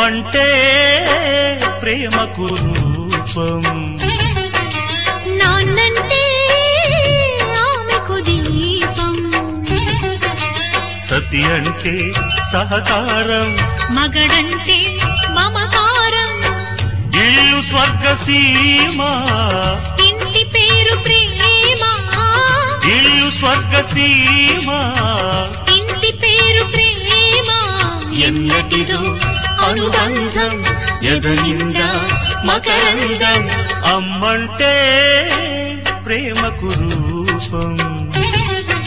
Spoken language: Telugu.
అమ్మంటే ప్రేమకు రూపం నాన్నంటే ఆమెకు దీపం సతి అంటే సహకారం మగడంటే మమకారం ఇల్లు స్వర్గసీమ ఇంటి పేరు ప్రేమ ఇల్లు స్వర్గసీమ ఇంటి పేరు ప్రేమ ఎన్నటిదో అనుబంధం ఎదనిందా మకరందం అమ్మంటే ప్రేమకు రూపం